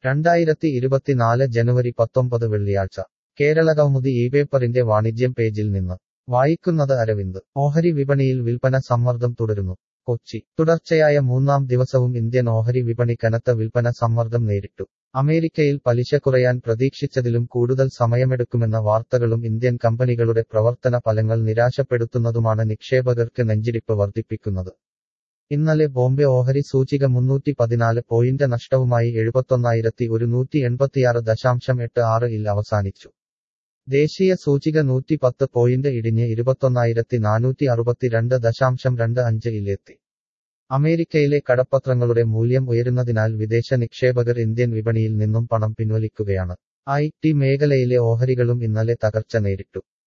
രണ്ടായിരത്തി ഇരുപത്തിനാല് ജനുവരി പത്തൊമ്പത് വെള്ളിയാഴ്ച കേരളകൗമുദി ഈ പേപ്പറിന്റെ വാണിജ്യം പേജിൽ നിന്ന് വായിക്കുന്നത് അരവിന്ദ് ഓഹരി വിപണിയിൽ വിൽപ്പന സമ്മർദ്ദം തുടരുന്നു കൊച്ചി തുടർച്ചയായ മൂന്നാം ദിവസവും ഇന്ത്യൻ ഓഹരി വിപണി കനത്ത വിൽപ്പന സമ്മർദ്ദം നേരിട്ടു അമേരിക്കയിൽ പലിശ കുറയാൻ പ്രതീക്ഷിച്ചതിലും കൂടുതൽ സമയമെടുക്കുമെന്ന വാർത്തകളും ഇന്ത്യൻ കമ്പനികളുടെ പ്രവർത്തന ഫലങ്ങൾ നിരാശപ്പെടുത്തുന്നതുമാണ് നിക്ഷേപകർക്ക് നെഞ്ചിടിപ്പ് വർദ്ധിപ്പിക്കുന്നത് ഇന്നലെ ബോംബെ ഓഹരി സൂചിക മുന്നൂറ്റി പതിനാല് പോയിന്റ് നഷ്ടവുമായി എഴുപത്തൊന്നായിരത്തി ഒരുന്നൂറ്റി എൺപത്തിയാറ് ദശാംശം എട്ട് ആറ് ഇൽ അവസാനിച്ചു ദേശീയ സൂചിക നൂറ്റി പത്ത് പോയിന്റ് ഇടിഞ്ഞ് ഇരുപത്തൊന്നായിരത്തി നാനൂറ്റി അറുപത്തിരണ്ട് ദശാംശം രണ്ട് അഞ്ച് ഇലെത്തി അമേരിക്കയിലെ കടപ്പത്രങ്ങളുടെ മൂല്യം ഉയരുന്നതിനാൽ വിദേശ നിക്ഷേപകർ ഇന്ത്യൻ വിപണിയിൽ നിന്നും പണം പിൻവലിക്കുകയാണ് ഐ ടി മേഖലയിലെ ഓഹരികളും ഇന്നലെ തകർച്ച നേരിട്ടു